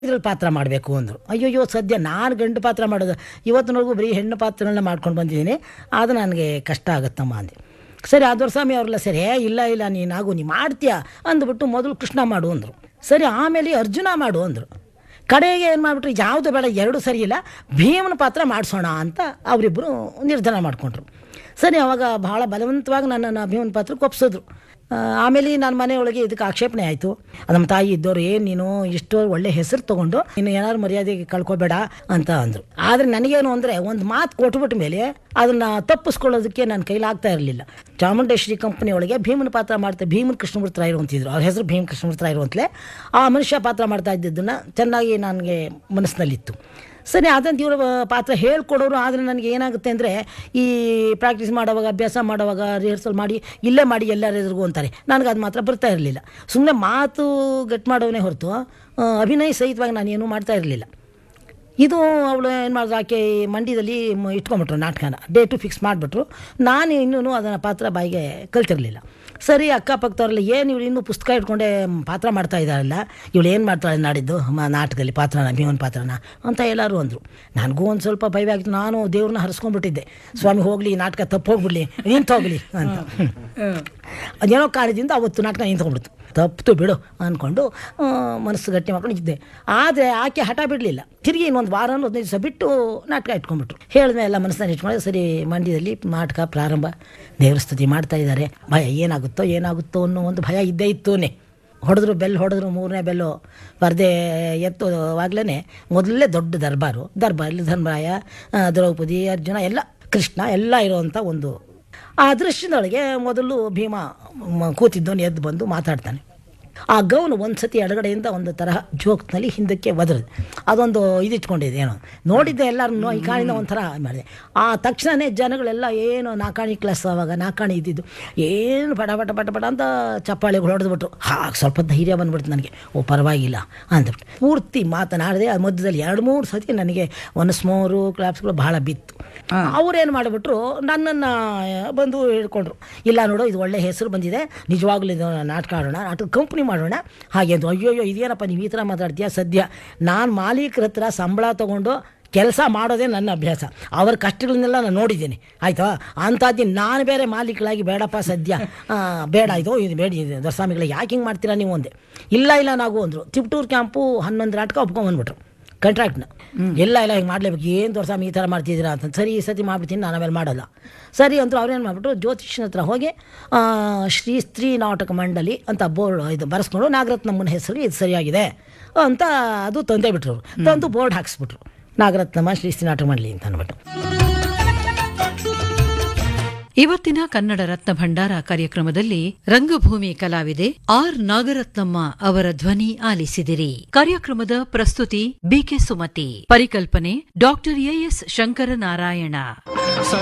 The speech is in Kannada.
ಇದ್ರಲ್ಲಿ ಪಾತ್ರ ಮಾಡಬೇಕು ಅಂದರು ಅಯ್ಯೋಯ್ಯೋ ಸದ್ಯ ನಾನು ಗಂಡು ಪಾತ್ರ ಮಾಡೋದು ಇವತ್ತಿನವರೆಗೂ ಬರೀ ಹೆಣ್ಣು ಪಾತ್ರಗಳನ್ನ ಮಾಡ್ಕೊಂಡು ಬಂದಿದ್ದೀನಿ ಅದು ನನಗೆ ಕಷ್ಟ ಆಗುತ್ತಮ್ಮ ಅಂದೆ ಸರಿ ಆ ದೊರಸ್ವಾಮಿ ಅವ್ರಲ್ಲ ಸರಿ "ಏ, ಇಲ್ಲ ಇಲ್ಲ ನೀನಾಗು ನೀ ಮಾಡ್ತೀಯಾ ಅಂದ್ಬಿಟ್ಟು ಮೊದಲು ಕೃಷ್ಣ ಮಾಡು ಅಂದರು ಸರಿ ಆಮೇಲೆ ಅರ್ಜುನ ಮಾಡು ಅಂದರು ಕಡೆಗೆ ಏನು ಮಾಡಿಬಿಟ್ರು ಯಾವುದು ಬೇಡ ಎರಡು ಸರಿ ಇಲ್ಲ ಭೀಮನ ಪಾತ್ರ ಮಾಡಿಸೋಣ ಅಂತ ಅವರಿಬ್ಬರು ನಿರ್ಧಾರ ಮಾಡಿಕೊಂಡ್ರು ಸರಿ ಅವಾಗ ಭಾಳ ಬಲವಂತವಾಗಿ ನನ್ನನ್ನು ಭೀಮನ ಪಾತ್ರಕ್ಕೆ ಒಪ್ಸಿದ್ರು ಆ, ಆಮೇಲೆ ನನ್ನ ಮನೆಯೊಳಗೆ ಇದಕ್ಕೆ ಆಕ್ಷೇಪಣೆ ಆಯಿತು ನಮ್ಮ ತಾಯಿ ಇದ್ದವ್ರು ಏನು ನೀನು ಇಷ್ಟು ಒಳ್ಳೆ ಹೆಸರು ತೊಗೊಂಡು ನೀನು ಏನಾದ್ರು ಮರ್ಯಾದೆಗೆ ಕಳ್ಕೊಬೇಡ ಅಂತ ಅಂದರು ಆದರೆ ನನಗೇನು ಅಂದರೆ ಒಂದು ಮಾತು ಕೊಟ್ಬಿಟ್ಟ ಮೇಲೆ ಅದನ್ನು ತಪ್ಪಿಸ್ಕೊಳ್ಳೋದಕ್ಕೆ ನನ್ನ ಕೈಲಾಗ್ತಾ ಇರಲಿಲ್ಲ ಚಾಮುಂಡೇಶ್ವರಿ ಕಂಪನಿ ಒಳಗೆ ಭೀಮನ ಪಾತ್ರ ಮಾಡ್ತಾ ಭೀಮನ್ ಕೃಷ್ಣಮೂರ್ತಿ ರಾಯರು ಅಂತಿದ್ರು ಅವ್ರ ಹೆಸರು ಭೀಮ್ ಕೃಷ್ಣಮೂರ್ತಿ ರಾಯರು ಅಂತಲೇ ಆ ಮನುಷ್ಯ ಪಾತ್ರ ಮಾಡ್ತಾ ಇದ್ದಿದ್ದನ್ನು ಚೆನ್ನಾಗಿ ನನಗೆ ಮನಸ್ಸಿನಲ್ಲಿತ್ತು ಸರಿ ಅದಂತ ಇವರು ಪಾತ್ರ ಹೇಳ್ಕೊಡೋರು ಆದರೆ ನನಗೆ ಏನಾಗುತ್ತೆ ಅಂದರೆ ಈ ಪ್ರಾಕ್ಟೀಸ್ ಮಾಡೋವಾಗ ಅಭ್ಯಾಸ ಮಾಡೋವಾಗ ರಿಹರ್ಸಲ್ ಮಾಡಿ ಇಲ್ಲೇ ಮಾಡಿ ಎಲ್ಲರ ಎದುರಿಗೂ ಅಂತಾರೆ ನನಗೆ ಅದು ಮಾತ್ರ ಬರ್ತಾ ಇರಲಿಲ್ಲ ಸುಮ್ಮನೆ ಮಾತು ಗಟ್ಟಿ ಮಾಡೋವೇ ಹೊರತು ಆ, ಅಭಿನಯ ಸಹಿತವಾಗಿ ನಾನು ಏನೂ ಮಾಡ್ತಾ ಇರಲಿಲ್ಲ ಇದು ಅವಳು ಏನು ಮಾಡಿದ್ರು ಆಕೆ ಮಂಡ್ಯದಲ್ಲಿ ಮ- ಇಟ್ಕೊಂಬಿಟ್ರು ನಾಟಕನ ಡೇಟು ಫಿಕ್ಸ್ ಮಾಡಿಬಿಟ್ರು ನಾನು ಇನ್ನೂ ಅದನ್ನು ಪಾತ್ರ ಬಾಯಿಗೆ ಕಲ್ತಿರಲಿಲ್ಲ ಸರಿ ಅಕ್ಕಪಕ್ಕದವ್ರೆಲ್ಲ ಏನು ಇವಳು ಇನ್ನೂ ಪುಸ್ತಕ ಇಟ್ಕೊಂಡೆ ಪಾತ್ರ ಮಾಡ್ತಾ ಇದ್ದಾರಲ್ಲ ಇವಳು ಏನು ಮಾಡ್ತಾಳೆ ನಾಡಿದ್ದು ಮ ನಾಟಕದಲ್ಲಿ ಪಾತ್ರನ ಭೀಮನ್ ಪಾತ್ರನ ಅಂತ ಎಲ್ಲರೂ ಅಂದರು ನನಗೂ ಒಂದು ಸ್ವಲ್ಪ ಭಯವಾಗಿತ್ತು ನಾನು ದೇವ್ರನ್ನ ಹರಿಸ್ಕೊಂಡ್ಬಿಟ್ಟಿದ್ದೆ ಸ್ವಾಮಿ ಹೋಗಲಿ ನಾಟಕ ತಪ್ಪು ಹೋಗ್ಬಿಡ್ಲಿ ನಿಂತು ಹೋಗಲಿ ಅಂತ ಅದೇನೋ ಕಾರಣದಿಂದ ಅವತ್ತು ನಾಟಕ ನಿಂತ್ಕೊಂಡ್ಬಿಡ್ತು ತಪ್ಪಿತು ಬಿಡು ಅಂದ್ಕೊಂಡು ಆ, ಮನಸ್ಸು ಗಟ್ಟಿ ಮಾಡ್ಕೊಂಡು ಇದ್ದೆ ಆದರೆ ಆಕೆ ಹಠ ಬಿಡಲಿಲ್ಲ ತಿರುಗಿ ಇನ್ನೊಂದು ವಾರ ಹದಿನೈದು ದಿವಸ ಬಿಟ್ಟು ನಾಟಕ ಇಟ್ಕೊಂಡ್ಬಿಟ್ರು ಹೇಳಿದ್ಮೇಲೆ ಎಲ್ಲ ಮನಸ್ಸನ್ನು ಇಟ್ಕೊಂಡು ಸರಿ ಮಂಡ್ಯದಲ್ಲಿ ನಾಟಕ ಪ್ರಾರಂಭ ದೇವ್ರ ಸ್ತುತಿ ಮಾಡ್ತಾ ಇದ್ದಾರೆ ಭಯ ಏನಾಗುತ್ತೋ ಏನಾಗುತ್ತೋ ಅನ್ನೋ ಒಂದು ಭಯ ಇದ್ದೇ ಇತ್ತೂನೆ ಹೊಡೆದ್ರು ಬೆಲ್ ಹೊಡೆದ್ರು ಮೂರನೇ ಬೆಲ್ಲು ಪರದೆ ಎತ್ತುವಾಗಲೇ ಮೊದಲೇ ದೊಡ್ಡ ದರ್ಬಾರು ದರ್ಬಾರಲ್ಲಿ ಧರ್ಮರಾಯ ಆ, ದ್ರೌಪದಿ ಅರ್ಜುನ ಎಲ್ಲ ಕೃಷ್ಣ ಎಲ್ಲ ಇರುವಂಥ ಒಂದು ಆ ದೃಶ್ಯದೊಳಗೆ ಮೊದಲು ಭೀಮ ಮ- ಕೂತಿದ್ದವನು ಎದ್ದು ಬಂದು ಮಾತಾಡ್ತಾನೆ ಆ ಗೌನು ಒಂದು ಸತಿ ಎಡಗಡೆಯಿಂದ ಒಂದು ತರಹ ಜೋಕ್ನಲ್ಲಿ ಹಿಂದಕ್ಕೆ ಒದರದು ಅದೊಂದು ಇದಿಟ್ಕೊಂಡಿದೆ ಏನೋ ನೋಡಿದ್ದೆ ಎಲ್ಲರೂ ಈ ಕಾಣಿಂದ ಒಂಥರ ಮಾಡಿದೆ ಆ ತಕ್ಷಣವೇ ಜನಗಳೆಲ್ಲ ಏನು ನಾಕಾಣಿ ಕ್ಲಾಸ್ ಅವಾಗ ನಾಕಾಣಿ ಇದ್ದಿದ್ದು ಏನು ಪಟ ಪಟ ಪಟ ಪಟ ಅಂತ ಚಪ್ಪಾಳೆಗಳು ಹೊಡೆದ್ಬಿಟ್ರು ಹಾಗೆ ಸ್ವಲ್ಪ ಧೈರ್ಯ ಬಂದ್ಬಿಡ್ತು ನನಗೆ ಓ ಪರವಾಗಿಲ್ಲ ಅಂದ್ಬಿಟ್ಟು ಪೂರ್ತಿ ಮಾತನಾಡಿದೆ ಆ ಮಧ್ಯದಲ್ಲಿ ಎರಡು ಮೂರು ಸತಿ ನನಗೆ ಒನ್ ಸ್ಮೋರು ಕ್ಲಾಪ್ಸ್ಗಳು ಬಹಳ ಬಿತ್ತು ಅವ್ರೇನು ಮಾಡಿಬಿಟ್ರು ನನ್ನನ್ನು ಬಂದು ಹೇಳ್ಕೊಂಡ್ರು ಇಲ್ಲ ನೋಡು ಇದು ಒಳ್ಳೆ ಹೆಸರು ಬಂದಿದೆ ನಿಜವಾಗ್ಲೂ ಇದು ನಾಟಕ ಆಡೋಣ ನಾಟಕ ಕಂಪ್ನಿ ಮಾಡೋಣ ಹಾಗೆ ಅಂದು ಅಯ್ಯೋಯ್ಯೋ ಇದೇನಪ್ಪ ನೀವು ಈ ಥರ ಮಾತಾಡ್ತೀಯ ಸದ್ಯ ನಾನು ಮಾಲೀಕರ ಹತ್ರ ಸಂಬಳ ತೊಗೊಂಡು ಕೆಲಸ ಮಾಡೋದೇ ನನ್ನ ಅಭ್ಯಾಸ ಅವ್ರ ಕಷ್ಟಗಳನ್ನೆಲ್ಲ ನಾನು ನೋಡಿದ್ದೀನಿ ಆಯಿತಾ ಅಂಥದ್ದು ನಾನು ಬೇರೆ ಮಾಲೀಕಳಾಗಿ ಬೇಡಪ್ಪ ಸದ್ಯ ಆ, ಬೇಡ ಇದು ಇದು ಬೇಡ ಇದು ದೊರಸ್ವಾಮಿಗಳಿಗೆ ಯಾಕೆ ಹಿಂಗೆ ಮಾಡ್ತೀರಾ ನೀವು ಒಂದೆ ಇಲ್ಲ ಇಲ್ಲ ನಾವು ಅಂದರು ತಿಪ್ಟೂರು ಕ್ಯಾಂಪು ಹನ್ನೊಂದು ನಾಟಕ ಒಪ್ಕೊಂಬಂದ್ಬಿಟ್ರು ಕಾಂಟ್ರಾಕ್ಟ್ನ ಎಲ್ಲ ಎಲ್ಲ ಹಿಂಗೆ ಮಾಡಲೇಬೇಕು ಏನು ದೊರಸ್ವಾಮಿ ಈ ಥರ ಮಾಡ್ತಿದ್ದೀರಾ ಅಂತ ಸರಿ ಈ ಸತಿ ಮಾಡ್ಬಿಡ್ತೀನಿ ನಾನು ಆಮೇಲೆ ಮಾಡಲ್ಲ ಸರಿ ಅಂತೂ ಅವ್ರೇನು ಮಾಡಿಬಿಟ್ರು ಜ್ಯೋತಿಷ್ಯನ ಹತ್ರ ಹೋಗಿ ಆ, ಶ್ರೀ ಸ್ತ್ರೀ ನಾಟಕ ಮಂಡಳಿ ಅಂತ ಬೋರ್ಡ್ ಇದು ಬರೆಸ್ಕೊಂಡು ನಾಗರತ್ನಮ್ಮನ ಹೆಸರು ಇದು ಸರಿಯಾಗಿದೆ ಅಂತ ಅದು ತಂದೆ ಬಿಟ್ರು ಅವ್ರು. ತಂದು ಬೋರ್ಡ್ ಹಾಕ್ಸ್ಬಿಟ್ರು ನಾಗರತ್ನಮ್ಮ ಶ್ರೀ ಸ್ತ್ರೀ ನಾಟಕ ಮಂಡಳಿ ಅಂತ ಅಂದ್ಬಿಟ್ಟು ಇವತ್ತಿನ ಕನ್ನಡ ರತ್ನ ಭಂಡಾರ ಕಾರ್ಯಕ್ರಮದಲ್ಲಿ ರಂಗಭೂಮಿ ಕಲಾವಿದೆ ಆರ್ ನಾಗರತ್ನಮ್ಮ ಅವರ ಧ್ವನಿ ಆಲಿಸಿದಿರಿ ಕಾರ್ಯಕ್ರಮದ ಪ್ರಸ್ತುತಿ ಬಿಕೆ ಸುಮತಿ ಪರಿಕಲ್ಪನೆ ಡಾಕ್ಟರ್ ಎಎಸ್ ಶಂಕರನಾರಾಯಣ